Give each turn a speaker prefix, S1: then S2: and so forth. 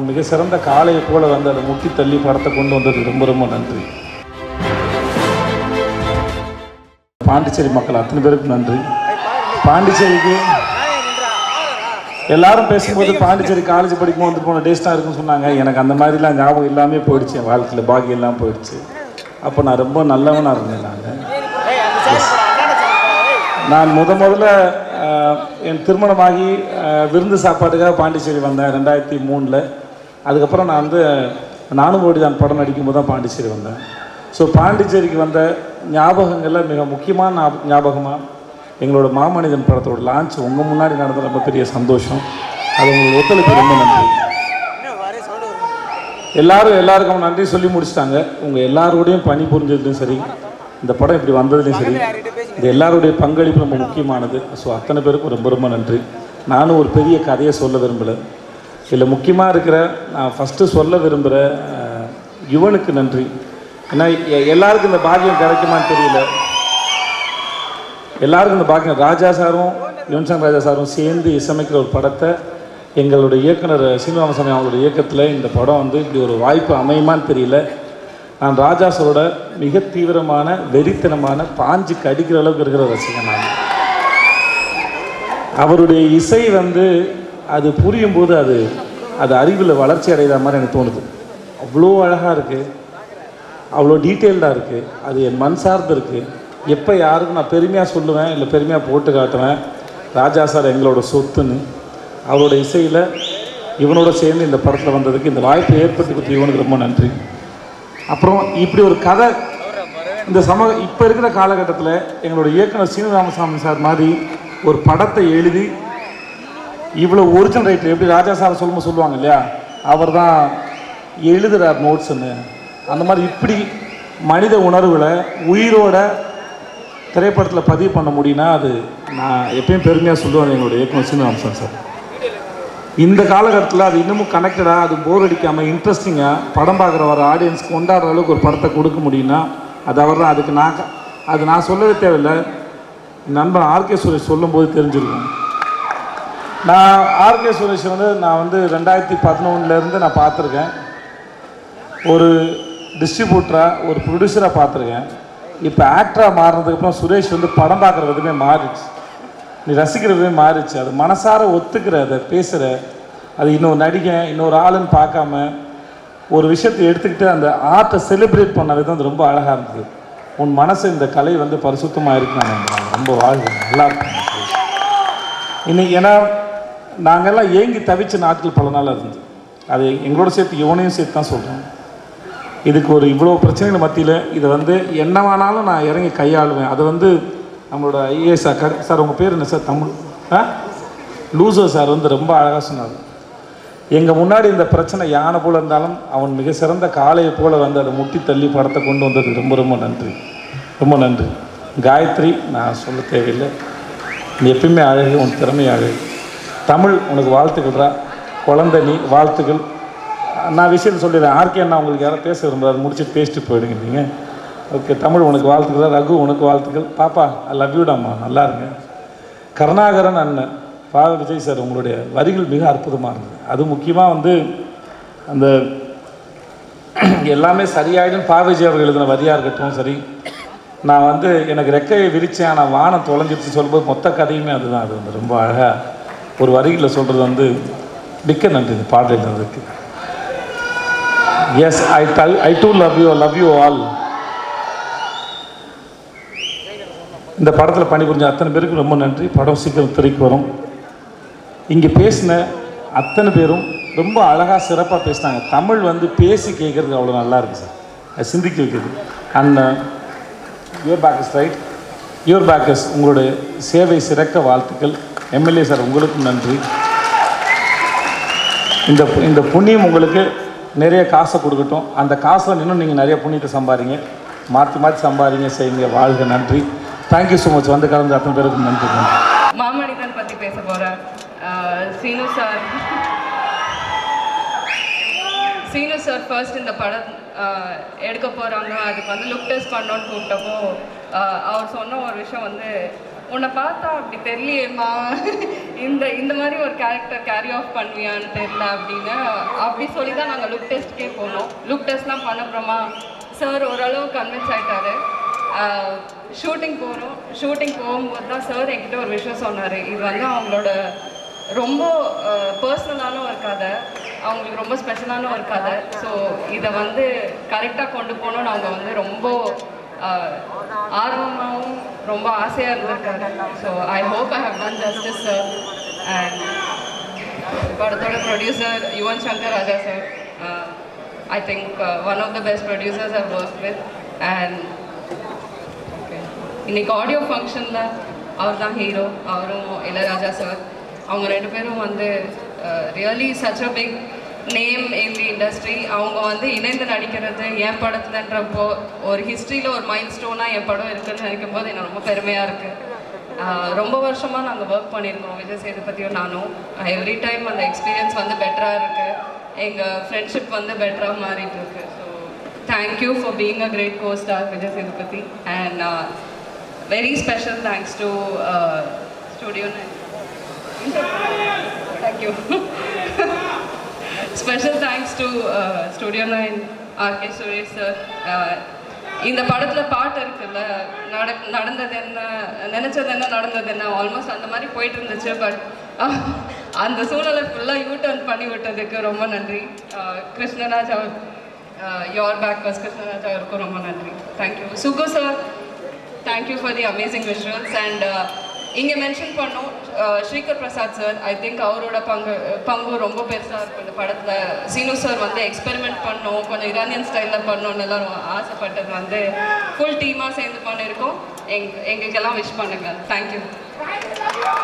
S1: அவன் மிக சிறந்த காளையை போல வந்து அதை முட்டி தள்ளி படத்தை கொண்டு வந்தது ரொம்ப ரொம்ப நன்றி பாண்டிச்சேரி மக்கள் அத்தனை பேருக்கு நன்றி பாண்டிச்சேரிக்கு எல்லாரும் பேசும்போது பாண்டிச்சேரி காலேஜ் படிக்கும் வந்து போன டேஸ் தான் இருக்குன்னு சொன்னாங்க எனக்கு அந்த மாதிரிலாம் ஞாபகம் இல்லாமே போயிடுச்சு என் வாழ்க்கையில் பாக்கியம் எல்லாம் போயிடுச்சு அப்போ நான் ரொம்ப நல்லவனாக இருந்தேன் நான் நான் முத முதல்ல அஹ், என் திருமணமாகி அஹ், விருந்து சாப்பாட்டுக்காக பாண்டிச்சேரி வந்தேன் ரெண்டாயிரத்தி மூணில் அதுக்கப்புறம் நான் வந்து நானும் ஓடிதான் படம் நடிக்கும்போது தான் பாண்டிச்சேரி வந்தேன் ஸோ பாண்டிச்சேரிக்கு வந்த ஞாபகங்களில் மிக முக்கியமான ஞாப- ஞாபகமாக எங்களோட மாமனிதன் படத்தோட லான்ச் உங்கள் முன்னாடி நடந்த ரொம்ப பெரிய சந்தோஷம் அது உங்களுக்கு ஒத்துழைப்பு ரொம்ப நன்றி எல்லாரும் எல்லாருக்கும் நன்றி சொல்லி முடிச்சிட்டாங்க உங்கள் எல்லாரோடையும் பணி புரிஞ்சதுலையும் சரி இந்த படம் இப்படி வந்ததுலையும் சரி இது எல்லாருடைய பங்களிப்பு ரொம்ப முக்கியமானது ஸோ அத்தனை பேருக்கும் ரொம்ப ரொம்ப நன்றி நானும் ஒரு பெரிய கதையை சொல்ல விரும்பலை இதில் முக்கியமாக இருக்கிற நான் ஃபஸ்ட்டு சொல்ல விரும்புகிற அஹ், யுவனுக்கு நன்றி ஏன்னா எ- எல்லாருக்கும் இந்த பாக்கியம் கிடைக்குமான்னு தெரியல எல்லாருக்கும் இந்த பாக்கியம் ராஜா சாரும் யுவன்சங் ராஜா சாரும் சேர்ந்து இசைமைக்கிற ஒரு படத்தை எங்களுடைய இயக்குனர் சீனிவாசசாமி அவங்களுடைய இயக்கத்தில் இந்த படம் வந்து இப்படி ஒரு வாய்ப்பு அமையுமான்னு தெரியல நான் ராஜா சாரோட மிக தீவிரமான வெறித்தனமான பாஞ்சு கடிக்கிற அளவுக்கு இருக்கிற ரசிகன் நான் அவருடைய இசை வந்து அது புரியும் போது அது அது அறிவில் வளர்ச்சி அடைகிற மாதிரி எனக்கு தோணுது அவ்வளோ அழகாக இருக்குது அவ்வளோ டீட்டெயில்டாக இருக்குது அது என் மண் சார்ந்து இருக்குது எப்போ யாருக்கும் நான் பெருமையாக சொல்லுவேன் இல்லை பெருமையாக போட்டு காட்டுவேன் ராஜா சார் எங்களோட சொத்துன்னு அவரோட இசையில் இவனோட சேர்ந்து இந்த படத்தில் வந்ததுக்கு இந்த வாய்ப்பை ஏற்படுத்தி கொடுத்த இவனுக்கு ரொம்ப நன்றி அப்புறம் இப்படி ஒரு கதை இந்த சமூக இப்போ இருக்கிற காலகட்டத்தில் எங்களோட இயக்குனர் சீனிவாமசாமி சார் மாதிரி ஒரு படத்தை எழுதி இவ்வளோ ஒரிஜினல் ரைட்டர் எப்படி ராஜா சார் சொல்லும்போது சொல்லுவாங்க இல்லையா அவர் தான் எழுதுறார் நோட்ஸுன்னு அந்த மாதிரி இப்படி மனித உணர்வுகளை உயிரோட திரைப்படத்தில் பதிவு பண்ண முடியும்னா அது நான் எப்பயும் பெருமையாக சொல்லுவேன் எங்களுடைய இயக்குனர் சீனிவாசன் சார் இந்த காலகட்டத்தில் அது இன்னமும் கனெக்டடாக அது போர் அடிக்காமல் இன்ட்ரெஸ்டிங்காக படம் பார்க்குற வர ஆடியன்ஸ் கொண்டாடுற அளவுக்கு ஒரு படத்தை கொடுக்க முடியும்னா அது அவர் தான் அதுக்கு நான் க- அது நான் சொல்லவே தேவையில்லை என் நண்பன் ஆர்கே சுரேஷ் சொல்லும்போது தெரிஞ்சிருக்கும் நான் ஆர்கே சுரேஷ் வந்து நான் வந்து ரெண்டாயிரத்தி பதினொன்றுலேருந்து நான் பார்த்துருக்கேன் ஒரு டிஸ்ட்ரிபியூட்டராக ஒரு ப்ரொடியூசராக பார்த்துருக்கேன் இப்போ ஆக்டராக மாறினதுக்கப்புறம் சுரேஷ் வந்து படம் பார்க்குற விதமே மாறிடுச்சு நீ ரசிக்கிற விதமே மாறிடுச்சு அது மனசார ஒத்துக்கிற அதை பேசுகிற அது இன்னொரு நடிகன் இன்னொரு ஆளுன்னு பார்க்காம ஒரு விஷயத்தை எடுத்துக்கிட்டு அந்த ஆர்ட்டை செலிப்ரேட் பண்ண விதம் அது ரொம்ப அழகாக இருந்தது உன் மனசு இந்த கலை வந்து பரிசுத்தமாக இருக்கு நான் நம்புறேன். ரொம்ப வாழ்க நல்லா இருக்கும் இன்னைக்கு ஏன்னா நாங்கெல்லாம் ஏங்கி தவிச்ச நாட்கள் பல நாள் இருந்தது அது எங்களோட சேர்த்து இவனையும் சேர்த்து தான் சொல்கிறேன் இதுக்கு ஒரு இவ்வளோ பிரச்சனைகள் மத்தியில் இதை வந்து என்ன வேணாலும் நான் இறங்கி கையாளுவேன் அதை வந்து நம்மளோட ஐஏஎஸ் சார் சார் உங்கள் பேர் என்ன சார் தமிழ் ஆ லூசோ சார் வந்து ரொம்ப அழகாக சொன்னார் எங்கள் முன்னாடி இந்த பிரச்சனை யானை போல இருந்தாலும் அவன் மிக சிறந்த காளையை போல வந்து அதை முட்டி தள்ளி படத்தை கொண்டு வந்தது ரொம்ப ரொம்ப நன்றி ரொம்ப நன்றி காயத்ரி நான் சொல்ல தேவையில்லை நீ எப்பயுமே அழகு உன் திறமை அழகு தமிழ் உனக்கு வாழ்த்துக்கள்ரா குழந்தை நீ வாழ்த்துக்கள் நான் விஷயம் சொல்லிடுறேன் ஆர்கே அண்ணா உங்களுக்கு யாரும் பேச விரும்புறாரு முடிச்சுட்டு பேசிட்டு போயிடுங்க நீங்கள் ஓகே தமிழ் உனக்கு வாழ்த்துக்கள் ரகு உனக்கு வாழ்த்துக்கள் பாப்பா ஐ லவ் யூடாம்மா நல்லா இருங்க கருணாகரன் அண்ணன் பா விஜய் சார் உங்களுடைய வரிகள் மிக அற்புதமாக இருந்தது அது முக்கியமாக வந்து அந்த எல்லாமே சரியாயிடும் பா விஜய் அவர்கள் எழுதின வரியாக இருக்கட்டும் சரி நான் வந்து எனக்கு ரெக்கையை விரிச்சேன் ஆனால் வானம் தொலைஞ்சிருச்சு சொல்லும்போது மொத்த கதையுமே அதுதான் அது வந்து ரொம்ப அழகாக ஒரு வரிகளில் சொல்கிறது வந்து மிக்க நன்றி இந்த பாடல் எழுதுறதுக்கு எஸ் ஐ டல் ஐ டூ love you love you all இந்த படத்தில் பணிபுரிஞ்ச அத்தனை பேருக்கு ரொம்ப நன்றி படம் சீக்கிரம் திரைக்கு வரும் இங்கே பேசின அத்தனை பேரும் ரொம்ப அழகாக சிறப்பாக பேசினாங்க தமிழ் வந்து பேசி கேட்குறதுக்கு அவ்வளோ நல்லா இருக்கு சார் அது சிந்திக்க வைக்கிறது and your backers right your backers உங்களுடைய சேவை சிறக்க வாழ்த்துக்கள் எம்எல்ஏ சார் உங்களுக்கும் நன்றி இந்த பு- இந்த புண்ணியம் உங்களுக்கு நிறைய காசை கொடுக்கட்டும் அந்த காசில் இன்னும் நீங்கள் நிறைய புண்ணியத்தை சம்பாதிங்க மாற்றி மாற்றி சம்பாதிங்க செய்யுங்க வாழ்க நன்றி தேங்க்யூ ஸோ மச் வந்து கலந்து அத்தனை பேருக்கும் நன்றி நன்றி
S2: மாமனிதன் பற்றி பேச போகிறேன் Seenu sir Seenu sir first இந்த படம் ஆஹ், எடுக்க போகிறாங்க அதுக்கு வந்து லுக் டெஸ்ட் பண்ணோன்னு கூப்பிட்டப்போ ஆஹ், அவர் சொன்ன ஒரு விஷயம் வந்து உன்னை பார்த்தா அப்படி தெரியலையேம்மா இந்த இந்த மாதிரி ஒரு கேரக்டர் கேரி ஆஃப் பண்ணுவியான்னு தெரியல அப்படின்னு அப்படி சொல்லி தான் நாங்கள் லுக் டெஸ்ட்கே போனோம் லுக் டெஸ்ட்லாம் பண்ணப்புறமா சார் ஓரளவு கன்வின்ஸ் ஆயிட்டாரு ஷூட்டிங் போகிறோம் ஷூட்டிங் போகும்போது தான் சார் என்கிட்ட ஒரு விஷயம் சொன்னார் இது வந்து அவங்களோட ரொம்ப பர்சனலான ஒரு கதை அவங்களுக்கு ரொம்ப ஸ்பெஷலான ஒரு கதை ஸோ இதை வந்து கரெக்டாக கொண்டு போகணும்னு அவங்க வந்து ரொம்ப ஆஹ், ஆர்வமாகவும் ரொம்ப ஆசையாக இருந்திருக்காரு so I hope I have done justice sir and படத்தோட producer Yuvan Shankar Raja sir I think one of the best producers I work with and okay இன்னைக்கு ஆடியோ ஃபங்க்ஷனில் அவர் தான் ஹீரோ அவரும் இளையராஜா சார் அவங்க ரெண்டு பேரும் வந்து really such a big name in the industry அவங்க வந்து இணைந்து நடிக்கிறது என் படத்துலன்றப்போ ஒரு ஹிஸ்ட்ரியில் ஒரு மைல் ஸ்டோனாக என் படம் இருக்குன்னு நினைக்கும் போது எனக்கு ரொம்ப பெருமையாக இருக்குது ரொம்ப வருஷமாக நாங்கள் ஒர்க் பண்ணியிருக்கோம் விஜய் சேதுபதியும் நானும் எவ்ரி டைம் அந்த எக்ஸ்பீரியன்ஸ் வந்து பெட்டராக இருக்குது எங்கள் ஃப்ரெண்ட்ஷிப் வந்து பெட்டராக மாறிட்டு இருக்கு so thank you for being a great co star Vijay Sethupathi and very special thanks to studio thank you special thanks to studio nine RK Suresh sir இந்த படத்தில் பாட்டு இருக்குல்ல நட நடந்தது என்ன நினச்சது என்ன நடந்தது என்ன ஆல்மோஸ்ட் அந்த மாதிரி போயிட்டு இருந்துச்சு பட் அந்த சூழலை ஃபுல்லாக யூ டர்ன் பண்ணி விட்டதுக்கு ரொம்ப நன்றி அஹ், கிருஷ்ணராஜ் அவர் யோர் பேக் பஸ் கிருஷ்ணராஜ் அவருக்கும் ரொம்ப நன்றி thank you Sugu sir thank you for the amazing visuals and இங்கே மென்ஷன் பண்ணோம் அஹ், Srikar Prasad sir I think அவரோட பங்கு பங்கு ரொம்ப பெருசாக இருக்கும் இந்த படத்தில் சீனு சார் வந்து எக்ஸ்பெரிமெண்ட் பண்ணோம் கொஞ்சம் இரானியன் ஸ்டைலில் பண்ணோம்னு எல்லாரும் ஆசைப்பட்டது வந்து ஃபுல் டீமாக சேர்ந்து பண்ணியிருக்கோம் எங் எங்களுக்கெல்லாம் விஷ் பண்ணுங்க தேங்க்யூ